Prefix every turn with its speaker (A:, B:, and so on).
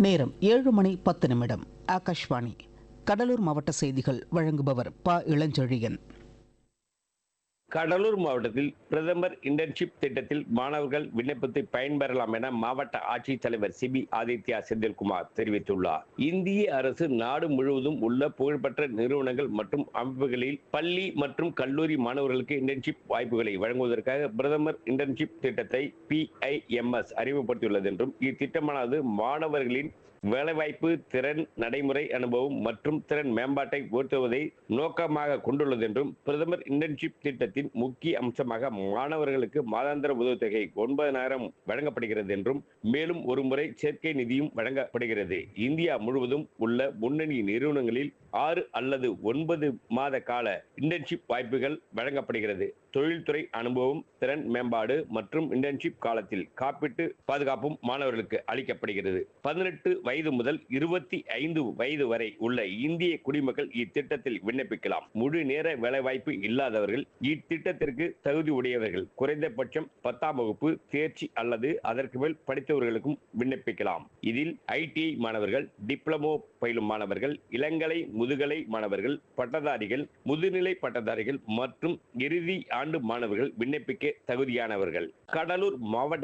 A: நேரம் ஏழு மணி பத்து நிமிடம் ஆகாஷ்வாணி கடலூர் மாவட்ட செய்திகள் வழங்குபவர் ப இளஞ்செழியன்
B: கடலூர் மாவட்டத்தில் பிரதமர் இன்டர்ன்ஷிப் திட்டத்தில் மாணவர்கள் விண்ணப்பித்து பயன்பெறலாம் என மாவட்ட ஆட்சித்தலைவர் சிபி ஆதித்யா செந்தில்குமார் தெரிவித்துள்ளார் இந்திய அரசு நாடு முழுவதும் உள்ள புகழ்பெற்ற நிறுவனங்கள் மற்றும் அமைப்புகளில் பள்ளி மற்றும் கல்லூரி மாணவர்களுக்கு இன்டர்ன்ஷிப் வாய்ப்புகளை வழங்குவதற்காக பிரதமர் இன்டர்ன்ஷிப் திட்டத்தை பிஐஎம்எஸ் அறிமுகப்படுத்தியுள்ளது என்றும் இத்திட்டமானது மாணவர்களின் வேலைவாய்ப்பு திறன் நடைமுறை அனுபவம் மற்றும் திறன் மேம்பாட்டை உயர்த்துவதை நோக்கமாக கொண்டுள்ளது என்றும் பிரதமர் இன்டர்ன்ஷிப் திட்டத்தின் முக்கிய அம்சமாக மாணவர்களுக்கு மாதாந்திர உதவித்தொகை ஒன்பதனாயிரம் வழங்கப்படுகிறது என்றும் மேலும் ஒரு முறை சேர்க்கை நிதியும் வழங்கப்படுகிறது இந்தியா முழுவதும் உள்ள முன்னணி நிறுவனங்களில் ஆறு அல்லது ஒன்பது மாத கால இன்டர்ன்ஷிப் வாய்ப்புகள் வழங்கப்படுகிறது தொழில்துறை அனுபவம் திறன் மேம்பாடு மற்றும் இன்டர்ன்ஷிப் காலத்தில் காப்பீட்டு பாதுகாப்பும் மாணவர்களுக்கு அளிக்கப்படுகிறது பதினெட்டு வயது முதல் இருபத்தி ஐந்து வயது வரை உள்ள இந்திய குடிமக்கள் இத்திட்டத்தில் விண்ணப்பிக்கலாம் முழு நேர வேலைவாய்ப்பு இல்லாதவர்கள் இத்திட்டத்திற்கு தகுதி உடையவர்கள் குறைந்தபட்சம் பத்தாம் வகுப்பு தேர்ச்சி அல்லது அதற்கு மேல் படித்தவர்களுக்கும் விண்ணப்பிக்கலாம் இதில் ஐடிஐ மாணவர்கள் டிப்ளமோ பயிலும் மாணவர்கள் இளங்கலை முதுகலை மாணவர்கள் பட்டதாரிகள் முதுநிலை பட்டதாரிகள் மற்றும் இறுதி ஆண்டு மாணவர்கள் விண்ணப்பிக்க தகுதியானவர்கள் கடலூர் மாவட்ட